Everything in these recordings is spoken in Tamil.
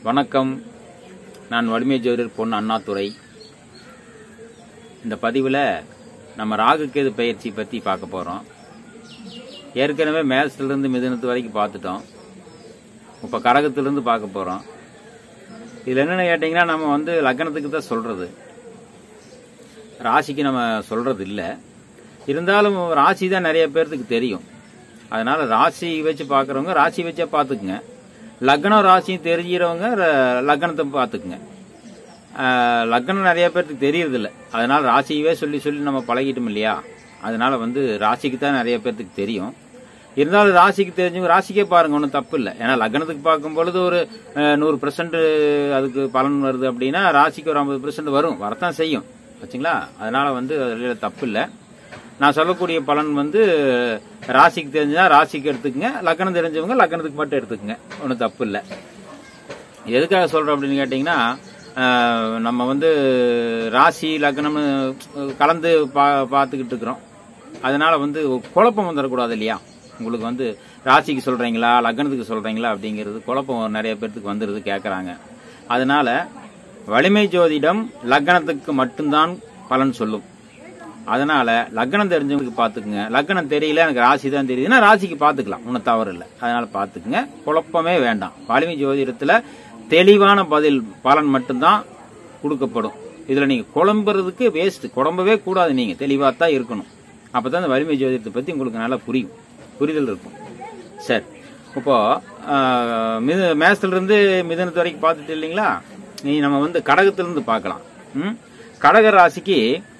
வணக்கம் நான் வலிமை ஜோதிடர் பொன் அண்ணாதுரை இந்த பதிவில் நம்ம ராகுகேது பயிற்சி பற்றி பார்க்க போகிறோம் ஏற்கனவே மேல்ஸ்லேருந்து மிதுனத்து வரைக்கும் பார்த்துட்டோம் இப்போ கரகத்திலிருந்து பார்க்க போகிறோம் இதில் என்னென்னு கேட்டிங்கன்னா நம்ம வந்து லக்னத்துக்கு தான் சொல்கிறது ராசிக்கு நம்ம சொல்கிறது இல்லை இருந்தாலும் ராசி தான் நிறைய பேர்த்துக்கு தெரியும் அதனால ராசி வச்சு பார்க்குறவங்க ராசி வச்சே பார்த்துக்குங்க லக்னம் ராசியும் தெரிஞ்சிறவங்க ர- லக்னத்தை பார்த்துக்குங்க ஆஹ், லக்னம் நிறைய பேர்த்துக்கு தெரியறதில்ல அதனால ராசியவே சொல்லி சொல்லி நம்ம பழகிட்டோம் இல்லையா அதனால வந்து ராசிக்கு தான் நிறைய பேர்த்துக்கு தெரியும் இருந்தாலும் ராசிக்கு தெரிஞ்சவங்க ராசிக்கே பாருங்க ஒன்றும் தப்பு இல்லை ஏன்னா லக்னத்துக்கு பார்க்கும் பொழுது ஒரு ஆஹ், நூறு பெர்சன்ட் அதுக்கு பலன் வருது அப்படின்னா ராசிக்கு ஒரு ஐம்பது பெர்சன்ட் வரும் வரத்தான் செய்யும் ஆச்சுங்களா அதனால வந்து அதுல தப்பு இல்லை நான் சொல்லக்கூடிய பலன் வந்து ராசிக்கு தெரிஞ்சா ராசிக்கு எடுத்துக்கங்க லக்னம் தெரிஞ்சவங்க லக்னத்துக்கு மட்டும் எடுத்துக்கங்க ஒன்றும் தப்பு இல்லை எதுக்காக சொல்றோம் அப்படின்னு கேட்டிங்கன்னா ஆஹ், நம்ம வந்து ராசி லக்னம்னு கலந்து பா பார்த்துக்கிட்டு இருக்கிறோம் அதனால வந்து ஒரு குழப்பம் வந்துடக்கூடாது இல்லையா உங்களுக்கு வந்து ராசிக்கு சொல்றீங்களா லக்னத்துக்கு சொல்றீங்களா அப்படிங்கிறது குழப்பம் நிறைய பேர்த்துக்கு வந்துடுது கேட்குறாங்க அதனால வலிமை ஜோதிடம் லக்னத்துக்கு மட்டும்தான் பலன் சொல்லும் அதனால லக்னம் தெரிஞ்சவங்களுக்கு பாத்துக்குங்க லக்னம் தெரியல எனக்கு ராசி தான் தெரியுதுன்னா ராசிக்கு பாத்துக்கலாம் ஒன்றும் தவறு இல்லை அதனால பாத்துக்குங்க குழப்பமே வேண்டாம் வலிமை ஜோதிடத்துல தெளிவான பதில் பலன் மட்டும்தான் கொடுக்கப்படும் இதுல நீங்க குழம்புறதுக்கு வேஸ்ட் குழம்பவே கூடாது நீங்க தெளிவா தான் இருக்கணும் அப்பதான் இந்த வலிமை ஜோதிடத்தை பத்தி உங்களுக்கு நல்லா புரியும் புரிதல் இருக்கும் சரி இப்போ ஆஹ், மிது மேசத்துல இருந்து மிதனத்து வரைக்கும் பார்த்துட்டு இல்லைங்களா நீ நம்ம வந்து கடகத்திலிருந்து பார்க்கலாம் ம்? கடக ராசிக்கு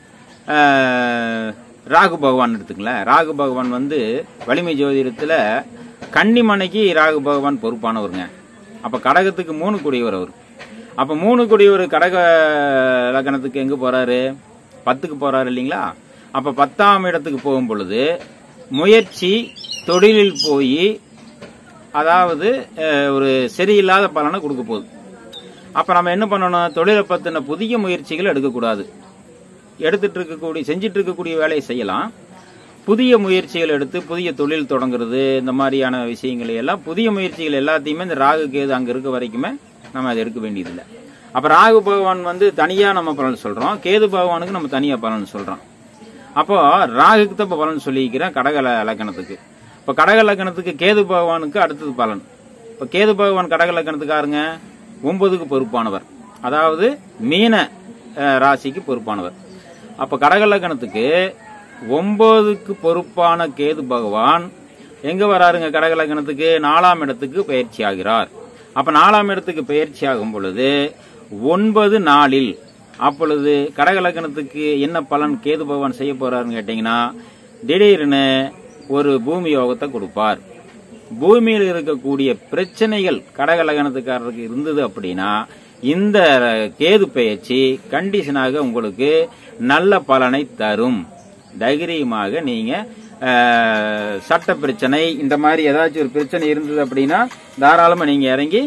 ஆஹ், ராகு பகவான் எடுத்துங்களேன் ராகு பகவான் வந்து வலிமை ஜோதிடத்துல கன்னிமனைக்கு ராகு பகவான் பொறுப்பானவருங்க அப்ப கடகத்துக்கு மூணு கூடியவர் அவர் அப்ப மூணு கூடியவர் கடக லக்னத்துக்கு எங்க போறாரு பத்துக்கு போறாரு இல்லைங்களா அப்ப பத்தாம் இடத்துக்கு போகும் பொழுது முயற்சி தொழிலில் போய் அதாவது அஹ், ஒரு சரியில்லாத பலனை கொடுக்க போகுது அப்ப நம்ம என்ன பண்ணணும் தொழிலை பத்தின புதிய முயற்சிகள் எடுக்கக்கூடாது எடுத்துட்டு இருக்கக்கூடிய செஞ்சிட்டு இருக்கக்கூடிய வேலையை செய்யலாம் புதிய முயற்சிகள் எடுத்து புதிய தொழில் தொடங்குறது இந்த மாதிரியான விஷயங்களை எல்லாம் புதிய முயற்சிகள் எல்லாத்தையுமே இந்த ராகு கேது அங்க இருக்க வரைக்குமே நம்ம அதை எடுக்க வேண்டியதில்லை அப்ப ராகு பகவான் வந்து தனியா நம்ம பலன் சொல்றோம் கேது பகவானுக்கு நம்ம தனியா பலன் சொல்றோம் அப்போ ராகுக்கு தான் இப்ப பலன் சொல்லிக்கிறேன் கடக ல- லக்னத்துக்கு இப்ப கடக லக்னத்துக்கு கேது பகவானுக்கு அடுத்தது பலன் இப்ப கேது பகவான் கடக லக்னத்துக்காருங்க ஒன்பதுக்கு பொறுப்பானவர் அதாவது மீன அஹ், ராசிக்கு பொறுப்பானவர் அப்ப கடக லக்னத்துக்கு ஒன்பதுக்கு பொறுப்பான கேது பகவான் எங்க வராருங்க கடக லக்னத்துக்கு நாலாம் இடத்துக்கு பயிற்சி ஆகிறார் அப்ப நாலாம் இடத்துக்கு பயிற்சி ஆகும் பொழுது ஒன்பது நாளில் அப்பொழுது கடக லக்னத்துக்கு என்ன பலன் கேது பகவான் செய்ய போறாருன்னு கேட்டீங்கன்னா திடீர்னு ஒரு பூமி யோகத்தை கொடுப்பார் பூமியில் இருக்கக்கூடிய பிரச்சனைகள் கடக லக்னத்துக்காரருக்கு இருந்தது அப்படின்னா இந்த கேது பயிற்சி கண்டிஷனாக உங்களுக்கு நல்ல பலனை தரும் தைரியமாக நீங்க அஹ், சட்ட பிரச்சனை இந்த மாதிரி ஏதாச்சும் ஒரு பிரச்சனை இருந்தது அப்படின்னா தாராளமா நீங்க இறங்கி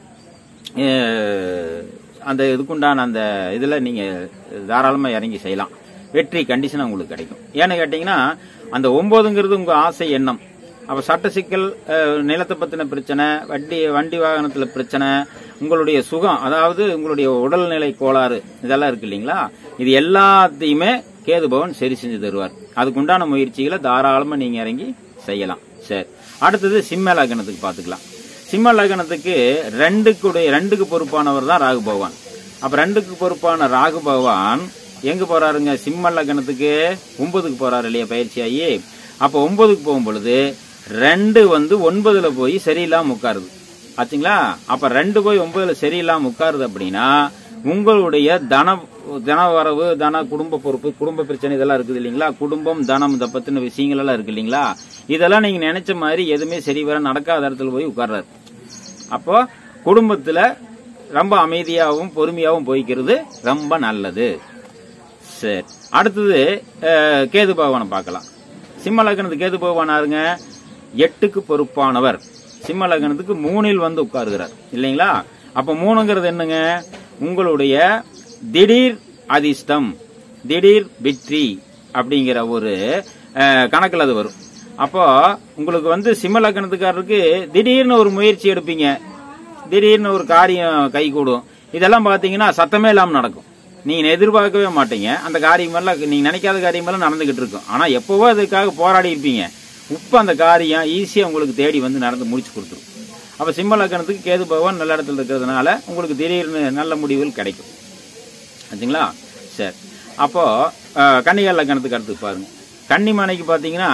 அஹ், அந்த இதுக்குண்டான அந்த இதுல நீங்க தாராளமா இறங்கி செய்யலாம் வெற்றி கண்டிஷன் உங்களுக்கு கிடைக்கும் ஏன்னு கேட்டீங்கன்னா அந்த ஒன்பதுங்கிறது உங்க ஆசை எண்ணம் அப்ப சட்ட சிக்கல் அஹ், நிலத்தை பத்தின பிரச்சனை வண்டி வண்டி வாகனத்துல பிரச்சனை உங்களுடைய சுகம் அதாவது உங்களுடைய உடல்நிலை கோளாறு இதெல்லாம் இருக்கு இல்லைங்களா இது எல்லாத்தையுமே கேது பவன் சரி செஞ்சு தருவார் அதுக்குண்டான முயற்சிகளை தாராளமா நீங்க இறங்கி செய்யலாம் சரி அடுத்தது சிம்ம லக்னத்துக்கு பாத்துக்கலாம் சிம்ம லக்னத்துக்கு ரெண்டுக்குடைய ரெண்டுக்கு பொறுப்பானவர் தான் ராகு பகவான் அப்ப ரெண்டுக்கு பொறுப்பான ராகு பகவான் எங்க போறாருங்க சிம்ம லக்னத்துக்கு ஒன்பதுக்கு போறாரு இல்லையா பயிற்சியாகி அப்ப ஒன்பதுக்கு போகும் பொழுது ரெண்டு வந்து ஒன்பதுல போய் சரியில்லாம உட்காருது ஆச்சுங்களா அப்ப ரெண்டு போய் ஒன்பதுல சரியில்லாம உட்காருது அப்படின்னா உங்களுடைய தன தன வரவு தன குடும்ப பொறுப்பு குடும்ப பிரச்சனை இதெல்லாம் இருக்குது இல்லைங்களா குடும்பம் தனம் இதை பத்தின விஷயங்கள் எல்லாம் இருக்கு இல்லைங்களா இதெல்லாம் நீங்க நினைச்ச மாதிரி எதுவுமே சரி வர நடக்காத இடத்துல போய் உட்கார்றாரு அப்போ குடும்பத்துல ரொம்ப அமைதியாகவும் பொறுமையாகவும் போய்க்கிறது ரொம்ப நல்லது சரி அடுத்தது அஹ், கேது பகவானை பார்க்கலாம் சிம்ம லக்னத்துக்கு கேது பகவான் யாருங்க எட்டுக்கு பொறுப்பானவர் சிம்ம லக்னத்துக்கு மூணில் வந்து உட்காருகிறார் இல்லைங்களா அப்ப மூணுங்கிறது என்னங்க உங்களுடைய திடீர் அதிர்ஷ்டம் திடீர் வெற்றி அப்படிங்கிற ஒரு அஹ், கணக்குல அது வரும் அப்போ உங்களுக்கு வந்து சிம்ம லக்னத்துக்காரருக்கு திடீர்னு ஒரு முயற்சி எடுப்பீங்க திடீர்னு ஒரு காரியம் கை கூடும் இதெல்லாம் பாத்தீங்கன்னா சத்தமே இல்லாம நடக்கும் நீங்க எதிர்பார்க்கவே மாட்டீங்க அந்த காரியம் எல்லாம் நீங்க நினைக்காத காரியம் எல்லாம் நடந்துகிட்டு இருக்கும் ஆனா எப்பவோ அதுக்காக போராடி இருப்பீங்க இப்ப அந்த காரியம் ஈஸியா உங்களுக்கு தேடி வந்து நடந்து முடிச்சு கொடுத்துரும் அப்ப சிம்ம லக்கணத்துக்கு கேது பகவான் நல்ல இடத்துல இருக்கிறதுனால உங்களுக்கு திடீர்னு நல்ல முடிவுகள் கிடைக்கும் ஆச்சுங்களா சரி அப்போ அஹ், கன்னிகா லக்கணத்துக்கு அடுத்து பாருங்க கன்னிமனைக்கு பாத்தீங்கன்னா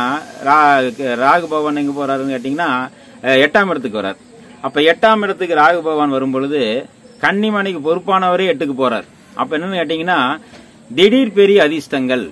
ரா- ராகு பகவான் எங்க போறாருன்னு கேட்டீங்கன்னா அஹ், எட்டாம் இடத்துக்கு வரார் அப்ப எட்டாம் இடத்துக்கு ராகு பகவான் வரும் பொழுது கன்னிமனைக்கு பொறுப்பானவரே எட்டுக்கு போறார் அப்ப என்னன்னு கேட்டீங்கன்னா திடீர் பெரிய அதிர்ஷ்டங்கள்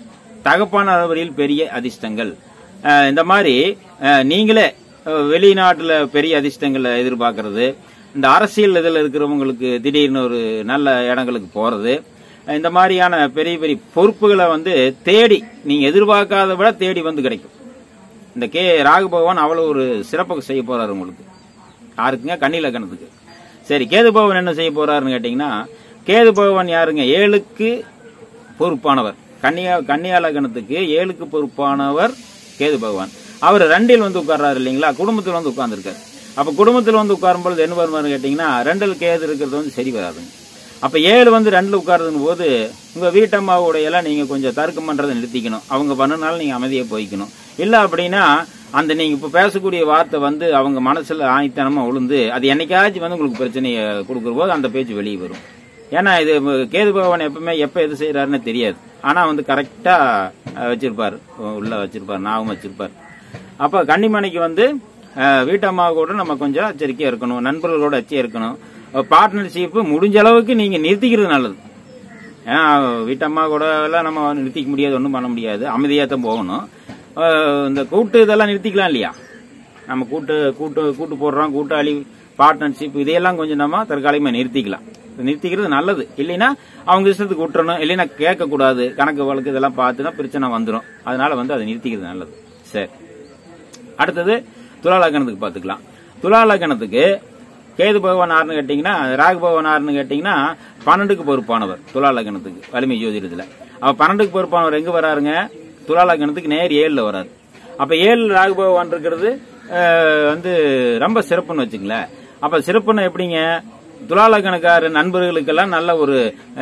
தகப்பான வழியில் பெரிய அதிர்ஷ்டங்கள் அஹ் இந்த மாதிரி அஹ் நீங்களே அஹ் வெளிநாட்டுல பெரிய அதிர்ஷ்டங்களை எதிர்பார்க்கறது இந்த அரசியல் இதில் இருக்கிறவங்களுக்கு திடீர்னு ஒரு நல்ல இடங்களுக்கு போறது அஹ் இந்த மாதிரியான பெரிய பெரிய பொறுப்புகளை வந்து தேடி நீங்க எதிர்பார்க்காத விட தேடி வந்து கிடைக்கும் இந்த கே ராகு பகவான் அவ்வளவு ஒரு சிறப்பாக செய்ய போறாரு உங்களுக்கு யாருக்குங்க கன்னி லக்கணத்துக்கு சரி கேது பகவான் என்ன செய்ய போறாருன்னு கேட்டீங்கன்னா கேது பகவான் யாருங்க ஏழுக்கு பொறுப்பானவர் கன்னியா கன்னியா லக்னத்துக்கு ஏழுக்கு பொறுப்பானவர் கேது பகவான் அவர் ரெண்டில் வந்து உட்கார்றாரு இல்லைங்களா குடும்பத்தில் வந்து உட்கார்ந்துருக்காரு அப்ப குடும்பத்தில் வந்து உட்காரும் பொழுது என்ன வருமாறு கேட்டீங்கன்னா ரெண்டில் கேது இருக்கிறது வந்து சரி வராதுங்க அப்ப ஏழு வந்து ரெண்டுல உட்காருதுன்னு போது உங்க வீட்டம்மாவுடைய எல்லாம் நீங்க கொஞ்சம் தர்க்கம் பண்றதை நிறுத்திக்கணும் அவங்க பண்ணனால நீங்க அமைதியா போய்க்கணும் இல்ல அப்படின்னா அந்த நீங்க இப்ப பேசக்கூடிய வார்த்தை வந்து அவங்க மனசுல ஆணித்தனமா விழுந்து அது என்னைக்காச்சும் வந்து உங்களுக்கு பிரச்சனையை கொடுக்குற போது அந்த பேச்சு வெளியே வரும் ஏன்னா இது கேது பகவான் எப்பவுமே எப்ப எது செய்யறாருன்னு தெரியாது ஆனா வந்து கரெக்டா அஹ், வச்சிருப்பாரு உள்ள வச்சிருப்பாரு ஞாபகம் வச்சிருப்பாரு அப்ப கன்னிமணிக்கு வந்து அஹ், வீட்டம்மா கூட நம்ம கொஞ்சம் எச்சரிக்கையா இருக்கணும் நண்பர்களோட எச்சரிக்கையா இருக்கணும் பார்ட்னர்ஷிப் முடிஞ்ச அளவுக்கு நீங்க நிறுத்திக்கிறது நல்லது ஏன்னா வீட்டம்மா கூட எல்லாம் நம்ம நிறுத்திக்க முடியாது ஒன்றும் பண்ண முடியாது அமைதியாக தான் போகணும் அஹ், இந்த கூட்டு இதெல்லாம் நிறுத்திக்கலாம் இல்லையா நம்ம கூட்டு கூட்டு கூட்டு போடுறோம் கூட்டாளி பார்ட்னர்ஷிப் இதையெல்லாம் கொஞ்சம் நம்ம தற்காலிகமாக நிறுத்திக்கலாம் நிறுத்திக்கிறது நல்லது இல்லைன்னா அவங்க இஷ்டத்துக்கு விட்டுறணும் இல்லைன்னா கேட்கக்கூடாது கணக்கு வழக்கு இதெல்லாம் பார்த்துனா பிரச்சனை வந்துடும் அதனால வந்து அதை நிறுத்திக்கிறது நல்லது சரி அடுத்தது துலா லக்னத்துக்கு பார்த்துக்கலாம் துலா லக்னத்துக்கு கேது பகவான் ஆறுன்னு கேட்டீங்கன்னா ராகு பகவான் ஆறுன்னு கேட்டீங்கன்னா பன்னெண்டுக்கு பொறுப்பானவர் துலா லக்னத்துக்கு வலிமை ஜோதிடத்துல அவ பன்னெண்டுக்கு பொறுப்பானவர் எங்க வராருங்க துலா லக்னத்துக்கு நேர் ஏழுல வராரு அப்ப ஏழு ராகு பகவான் இருக்கிறது அஹ், வந்து ரொம்ப சிறப்புன்னு வச்சுங்களேன் அப்ப சிறப்புன்னு எப்படிங்க துலா லக்னக்கார நண்பர்களுக்கெல்லாம் நல்ல ஒரு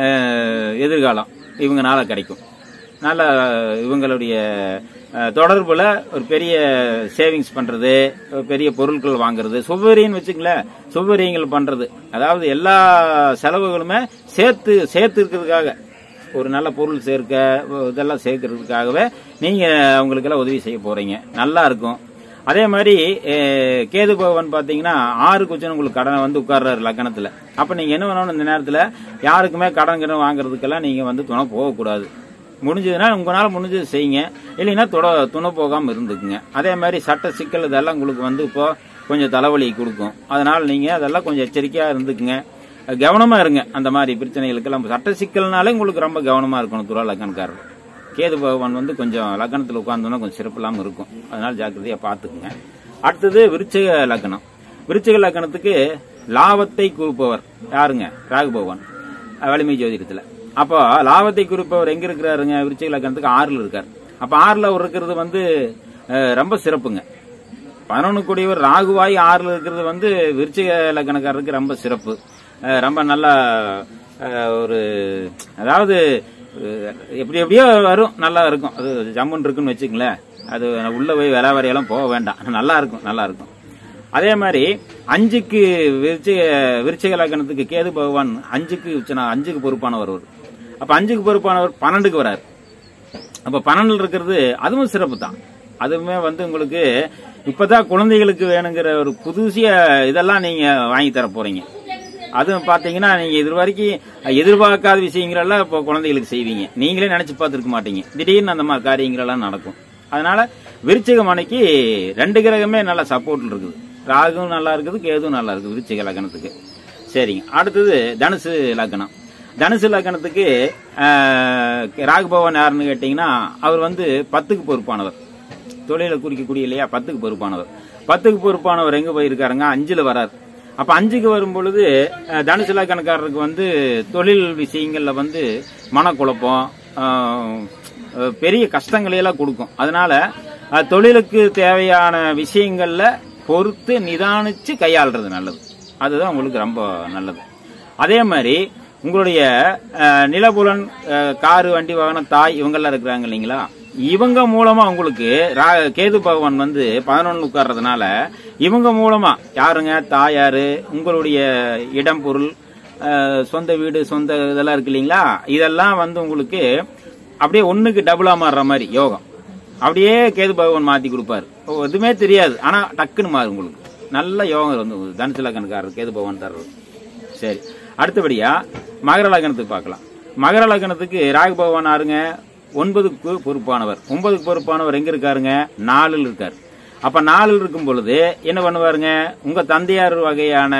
அஹ், எதிர்காலம் இவங்கனால கிடைக்கும் நல்ல இவங்களுடைய அஹ், தொடர்புல ஒரு பெரிய சேவிங்ஸ் பண்றது ஒரு பெரிய பொருட்கள் வாங்குறது சுவரின்னு வச்சுங்களேன் சுவரியங்கள் பண்றது அதாவது எல்லா செலவுகளுமே சேர்த்து சேர்த்து இருக்கிறதுக்காக ஒரு நல்ல பொருள் சேர்க்க இதெல்லாம் சேர்க்கறதுக்காகவே நீங்க அவங்களுக்கெல்லாம் உதவி செய்ய போறீங்க நல்லா இருக்கும் அதே மாதிரி அஹ், கேது பகவான் பாத்தீங்கன்னா ஆறு குச்சன் உங்களுக்கு கடனை வந்து உட்கார்றாரு லக்கணத்துல அப்ப நீங்க என்ன பண்ணணும் இந்த நேரத்துல யாருக்குமே கடன் கடன் வாங்குறதுக்கெல்லாம் நீங்க வந்து துணை போகக்கூடாது முடிஞ்சதுன்னா உங்களால முடிஞ்சது செய்யுங்க இல்லைன்னா துணை துணை போகாம இருந்துக்குங்க அதே மாதிரி சட்ட சிக்கல் இதெல்லாம் உங்களுக்கு வந்து இப்போ கொஞ்சம் தலைவலி கொடுக்கும் அதனால நீங்க அதெல்லாம் கொஞ்சம் எச்சரிக்கையா இருந்துக்குங்க கவனமா இருங்க அந்த மாதிரி பிரச்சனைகளுக்கெல்லாம் சட்ட சிக்கல்னாலே உங்களுக்கு ரொம்ப கவனமா இருக்கணும் துறா லக்கணக்காரர் கேது பகவான் வந்து கொஞ்சம் லக்கணத்தில் உட்கார்ந்தோன்னா கொஞ்சம் சிறப்பு இல்லாம இருக்கும் அதனால ஜாக்கிரதையா பார்த்துக்குங்க அடுத்தது விருச்சிக லக்கணம் விருச்சிக லக்கணத்துக்கு லாபத்தை குறிப்பவர் யாருங்க ராகு பகவான் வலிமை ஜோதிடத்துல அப்போ லாபத்தை குறிப்பவர் எங்க இருக்கிறாருங்க விருச்சிக லக்கணத்துக்கு ஆறுல இருக்கார் அப்ப ஆறுல அவர் இருக்கிறது வந்து அஹ், ரொம்ப சிறப்புங்க பதினொன்று கூடியவர் ராகுவாய் ஆறுல இருக்கிறது வந்து விருச்சிக லக்கணக்காரருக்கு ரொம்ப சிறப்பு அஹ், ரொம்ப நல்ல அஹ், ஒரு அதாவது அஹ், எப்படி எப்படியோ வரும் நல்லா இருக்கும் அது ஜம்முன் இருக்குன்னு வச்சுங்களேன் அது உள்ள போய் விலை வரையெல்லாம் போக வேண்டாம் நல்லா இருக்கும் நல்லா இருக்கும் அதே மாதிரி அஞ்சுக்கு விருச்சிக விருச்சிக லக்கணத்துக்கு கேது பகவான் அஞ்சுக்கு உச்சனா அஞ்சுக்கு பொறுப்பானவர் அவர் அப்ப அஞ்சுக்கு பொறுப்பானவர் பன்னெண்டுக்கு வராரு அப்ப பன்னெண்டுல இருக்கிறது அதுவும் சிறப்பு தான் அதுவுமே வந்து உங்களுக்கு இப்பதான் குழந்தைகளுக்கு வேணுங்கிற ஒரு புதுசிய இதெல்லாம் நீங்க வாங்கி தர போறீங்க அதுவும் பாத்தீங்கன்னா நீங்க இது வரைக்கும் எதிர்பார்க்காத விஷயங்களெல்லாம் இப்போ குழந்தைகளுக்கு செய்வீங்க நீங்களே நினைச்சு பார்த்துருக்க மாட்டீங்க திடீர்னு அந்த மாதிரி காரியங்கள் எல்லாம் நடக்கும் அதனால விருச்சிக மனைக்கு ரெண்டு கிரகமே நல்ல சப்போர்ட்ல இருக்குது ராகுவும் நல்லா இருக்குது கேதுவும் நல்லா இருக்குது விருச்சிக லக்னத்துக்கு சரிங்க அடுத்தது தனுசு லக்னம் தனுசு லக்னத்துக்கு ஆஹ், ராகு பகவான் யாருன்னு கேட்டீங்கன்னா அவர் வந்து பத்துக்கு பொறுப்பானவர் தொழிலை குறிக்கக்கூடிய இல்லையா பத்துக்கு பொறுப்பானவர் பத்துக்கு பொறுப்பானவர் எங்க போயிருக்காருங்க அஞ்சுல வரார் அப்ப அஞ்சுக்கு வரும் பொழுது அஹ், தனுசு லக்கணக்காரருக்கு வந்து தொழில் விஷயங்கள்ல வந்து மனக்குழப்பம் ஆஹ், அஹ், பெரிய கஷ்டங்களை எல்லாம் கொடுக்கும் அதனால அஹ், தொழிலுக்கு தேவையான விஷயங்கள்ல பொறுத்து நிதானிச்சு கையாளுறது நல்லது அதுதான் உங்களுக்கு ரொம்ப நல்லது அதே மாதிரி உங்களுடைய அஹ், நிலபுலன் அஹ், காரு வண்டி வாகனம் தாய் இவங்கெல்லாம் இருக்கிறாங்க இல்லைங்களா இவங்க மூலமா உங்களுக்கு ரா- கேது பகவான் வந்து பதினொன்னு உட்கார்றதுனால இவங்க மூலமா யாருங்க தாயாரு உங்களுடைய இடம் பொருள் அஹ், சொந்த வீடு சொந்த இதெல்லாம் இருக்கு இல்லைங்களா இதெல்லாம் வந்து உங்களுக்கு அப்படியே ஒண்ணுக்கு டபுளா மாறுற மாதிரி யோகம் அப்படியே கேது பகவான் மாத்தி கொடுப்பாரு ஓ, எதுவுமே தெரியாது ஆனா டக்குன்னு மாறும் உங்களுக்கு நல்ல யோகம் வந்து தனுசு லக்கணக்காரர் கேது பகவான் தர்றது சரி அடுத்தபடியா மகர லக்னத்துக்கு பார்க்கலாம் மகர லக்னத்துக்கு ராகு பகவான் யாருங்க ஒன்பதுக்கு பொறுப்பானவர் ஒன்பதுக்கு பொறுப்பானவர் எங்க இருக்காருங்க நாலில் இருக்கார் அப்ப நாலில் இருக்கும் பொழுது என்ன பண்ணுவாருங்க உங்க தந்தையார் வகையான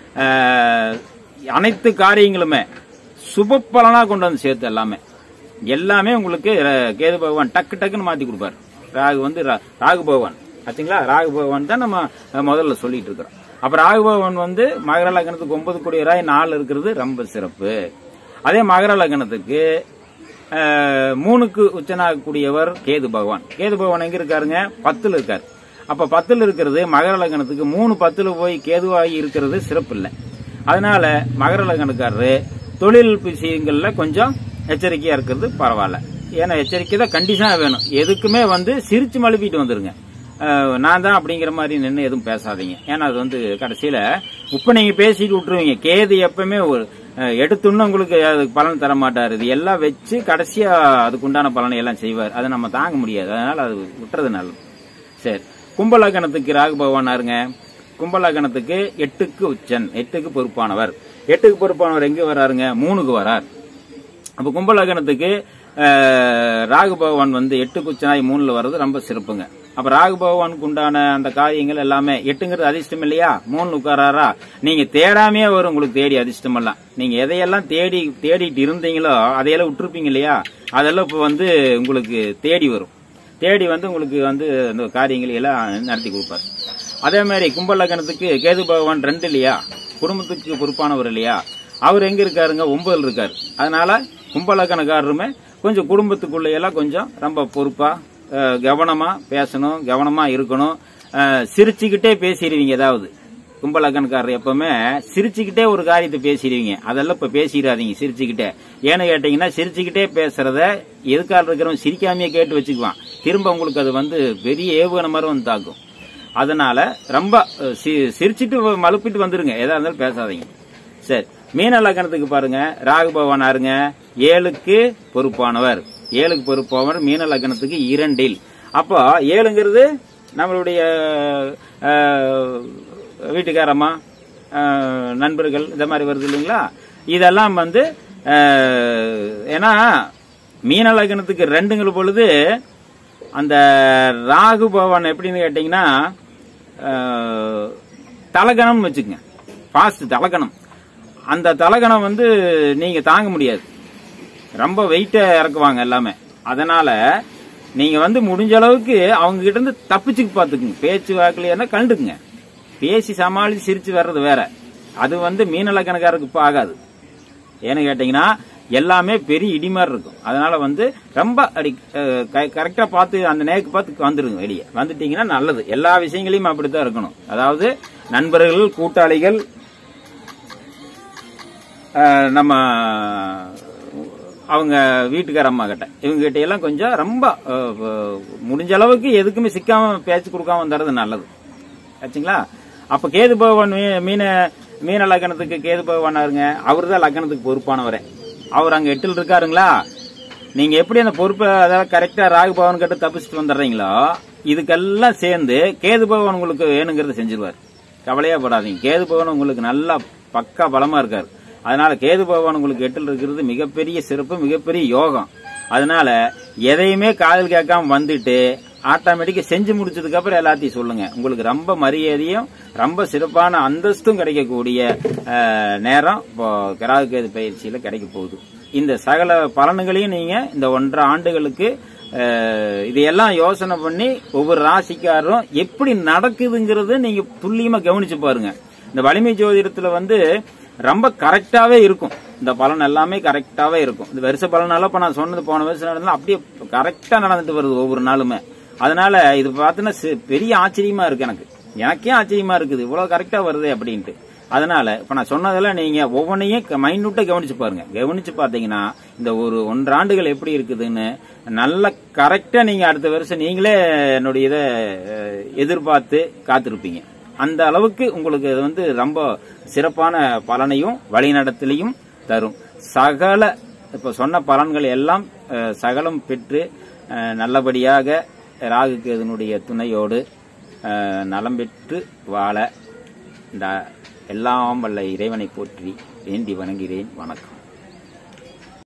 அஹ், அனைத்து காரியங்களுமே சுப பலனா கொண்டு வந்து சேர்த்து எல்லாமே எல்லாமே உங்களுக்கு அஹ், கேது பகவான் டக்கு டக்குன்னு மாத்தி கொடுப்பாரு ராகு வந்து ரா- ராகு பகவான் ஆச்சுங்களா ராகு பகவான் தான் நம்ம அஹ், முதல்ல சொல்லிட்டு இருக்கிறோம் அப்ப ராகு பகவான் வந்து மகர லக்னத்துக்கு ஒன்பது கோடி ராய் நாலு இருக்கிறது ரொம்ப சிறப்பு அதே மகர லக்னத்துக்கு அஹ், மூணுக்கு உச்சனாகக்கூடியவர் கேது பகவான் கேது பகவான் எங்க இருக்காருங்க பத்துல இருக்காரு அப்ப பத்துல இருக்கிறது மகர லக்னத்துக்கு மூணு பத்துல போய் கேதுவாகி இருக்கிறது சிறப்பு இல்லை அதனால மகர லக்னக்காரரு தொழில் விஷயங்கள்ல கொஞ்சம் எச்சரிக்கையா இருக்கிறது பரவாயில்ல ஏன்னா எச்சரிக்கை தான் கண்டிஷனா வேணும் எதுக்குமே வந்து சிரிச்சு மழுப்பிட்டு வந்துருங்க அஹ், நான் தான் அப்படிங்கிற மாதிரி நின்று எதுவும் பேசாதீங்க ஏன்னா அது வந்து கடைசியில இப்ப நீங்க பேசிட்டு விட்டுருவீங்க கேது எப்பவுமே ஒரு அஹ், எடுத்தோன்னு உங்களுக்கு அதுக்கு பலன் தர மாட்டாரு இது எல்லாம் வச்சு கடைசியா அதுக்கு உண்டான பலனை எல்லாம் செய்வார் அதை நம்ம தாங்க முடியாது அதனால அது விட்டுறது நல்லது சரி கும்பலக்கணத்துக்கு ராகு பகவான் யாருங்க கும்பலக்கணத்துக்கு எட்டுக்கு உச்சன் எட்டுக்கு பொறுப்பானவர் எட்டுக்கு பொறுப்பானவர் எங்க வராருங்க மூணுக்கு வரார் அப்ப கும்பலக்கணத்துக்கு அஹ், ராகு பகவான் வந்து எட்டுக்கு உச்சனாய் மூணுல வர்றது ரொம்ப சிறப்புங்க அப்ப ராகு பகவானுக்கு உண்டான அந்த காரியங்கள் எல்லாமே எட்டுங்கிறது அதிர்ஷ்டம் இல்லையா மூணுல உட்காராரா நீங்க தேடாமையே வரும் உங்களுக்கு தேடி அதிர்ஷ்டம் எல்லாம் நீங்க எதையெல்லாம் தேடி தேடிட்டு இருந்தீங்களோ அதையெல்லாம் விட்டுருப்பீங்க இல்லையா அதெல்லாம் இப்ப வந்து உங்களுக்கு தேடி வரும் தேடி வந்து உங்களுக்கு வந்து அந்த காரியங்களை எல்லாம் நடத்தி கொடுப்பார் அதே மாதிரி கும்பலக்கணத்துக்கு கேது பகவான் ரெண்டு இல்லையா குடும்பத்துக்கு பொறுப்பானவர் இல்லையா அவர் எங்க இருக்காருங்க ஒன்பதுல இருக்காரு அதனால கும்பலக்கணக்காரருமே கொஞ்சம் குடும்பத்துக்குள்ள எல்லாம் கொஞ்சம் ரொம்ப பொறுப்பா அஹ், கவனமா பேசணும் கவனமா இருக்கணும் அஹ், சிரிச்சுக்கிட்டே பேசிடுவீங்க ஏதாவது கும்பலக்கணக்காரர் எப்பவுமே சிரிச்சுக்கிட்டே ஒரு காரியத்தை பேசிடுவீங்க அதெல்லாம் இப்ப பேசிடாதீங்க சிரிச்சுக்கிட்டே ஏன்னு கேட்டீங்கன்னா சிரிச்சுக்கிட்டே பேசுறத எதுக்காக இருக்கிறவன் சிரிக்காமையே கேட்டு வச்சுக்குவான் திரும்ப உங்களுக்கு அது வந்து பெரிய ஏவுகணை மாதிரி வந்து தாக்கும் அதனால ரொம்ப அஹ், சி- சிரிச்சிட்டு மழுப்பிட்டு வந்துருங்க எதா இருந்தாலும் பேசாதீங்க சரி மீன லக்கணத்துக்கு பாருங்க ராகு பகவான் யாருங்க ஏழுக்கு பொறுப்பானவர் ஏழுக்கு பொறுப்பானவர் மீன லக்கணத்துக்கு இரண்டில் அப்போ ஏழுங்கிறது நம்மளுடைய அஹ், வீட்டுக்காரம்மா அஹ், நண்பர்கள் இந்த மாதிரி வருது இல்லைங்களா இதெல்லாம் வந்து அஹ், ஏன்னா மீன லக்னத்துக்கு ரெண்டுங்கிற பொழுது அந்த ராகு பகவான் எப்படின்னு கேட்டீங்கன்னா அஹ், தலகணம்னு வச்சுக்கங்க பாஸ்ட் தலகணம் அந்த தலகணம் வந்து நீங்க தாங்க முடியாது ரொம்ப வெயிட்டா இறக்குவாங்க எல்லாமே அதனால நீங்க வந்து முடிஞ்ச அளவுக்கு அவங்க கிட்ட இருந்து தப்பிச்சுக்கு பாத்துக்குங்க பேச்சு வாக்குலையா கண்டுக்குங்க பேசி சமாளிச்சு சிரிச்சு வர்றது வேற அது வந்து மீனலக்கணக்காரருக்கு இப்ப ஆகாது ஏன்னு கேட்டீங்கன்னா எல்லாமே பெரிய இடி மாதிரி இருக்கும் அதனால வந்து ரொம்ப அடி கரெக்டா பார்த்து அந்த நேக்கு பார்த்து வந்துருங்க வெளியே வந்துட்டீங்கன்னா நல்லது எல்லா விஷயங்களையும் அப்படித்தான் இருக்கணும் அதாவது நண்பர்கள் கூட்டாளிகள் அஹ், நம்ம அவங்க வீட்டுக்கார அம்மா கிட்ட இவங்க கிட்ட எல்லாம் கொஞ்சம் ரொம்ப அஹ், அஹ், முடிஞ்ச அளவுக்கு எதுக்குமே சிக்காம பேச்சு கொடுக்காம வந்துடுறது நல்லது ஆச்சுங்களா அப்ப கேது பகவான் மீ- மீன மீன லக்கணத்துக்கு கேது பகவானாருங்க அவர் தான் லக்கணத்துக்கு பொறுப்பானவரே அவர் அங்க எட்டில் இருக்காருங்களா நீங்க எப்படி அந்த பொறுப்பை அதாவது கரெக்டா ராகு பகவான் கிட்ட தப்பிச்சுட்டு வந்துடுறீங்களோ இதுக்கெல்லாம் சேர்ந்து கேது பகவான் உங்களுக்கு வேணுங்கிறத செஞ்சிருவார் கவலையா படாதீங்க கேது பகவான் உங்களுக்கு நல்லா பக்கா பலமா இருக்காரு அதனால கேது பகவான் உங்களுக்கு எட்டில் இருக்கிறது மிகப்பெரிய சிறப்பு மிகப்பெரிய யோகம் அதனால எதையுமே காதல் கேட்காம வந்துட்டு ஆட்டோமேட்டிக்கா செஞ்சு முடிச்சதுக்கு அப்புறம் எல்லாத்தையும் சொல்லுங்க உங்களுக்கு ரொம்ப மரியாதையும் ரொம்ப சிறப்பான அந்தஸ்தும் கிடைக்கக்கூடிய அஹ், நேரம் இப்போ கிராகு கேது பயிற்சியில கிடைக்க போகுது இந்த சகல பலன்களையும் நீங்க இந்த ஒன்றரை ஆண்டுகளுக்கு அஹ், இதையெல்லாம் யோசனை பண்ணி ஒவ்வொரு ராசிக்காரரும் எப்படி நடக்குதுங்கிறது நீங்க துல்லியமா கவனிச்சு பாருங்க இந்த வலிமை ஜோதிடத்துல வந்து ரொம்ப கரெக்டாவே இருக்கும் இந்த பலன் எல்லாமே கரெக்டாவே இருக்கும் இந்த வருஷ பலனால இப்ப நான் சொன்னது போன வருஷம் நடந்தா அப்படியே கரெக்டா நடந்துட்டு வருது ஒவ்வொரு நாளுமே அதனால இது பார்த்தீங்கன்னா சி- பெரிய ஆச்சரியமா இருக்கு எனக்கு எனக்கே ஆச்சரியமா இருக்குது இவ்வளவு கரெக்டா வருது அப்படின்ட்டு அதனால இப்ப நான் சொன்னதெல்லாம் நீங்க ஒவ்வொன்றையும் மைனூட்டா கவனிச்சு பாருங்க கவனிச்சு பார்த்தீங்கன்னா இந்த ஒரு ஒன்றாண்டுகள் எப்படி இருக்குதுன்னு நல்ல கரெக்டா நீங்க அடுத்த வருஷம் நீங்களே என்னுடைய இதை அஹ், எதிர்பார்த்து காத்திருப்பீங்க அந்த அளவுக்கு உங்களுக்கு இது வந்து ரொம்ப சிறப்பான பலனையும் வழிநடத்தலையும் தரும் சகல இப்ப சொன்ன பலன்கள் எல்லாம் அஹ், சகலம் பெற்று அஹ், நல்லபடியாக ராகு கேதுனுடைய துணையோடு அஹ், நலம் பெற்று வாழ இந்த எல்லாம் வல்ல இறைவனை போற்றி வேண்டி வணங்குகிறேன் வணக்கம்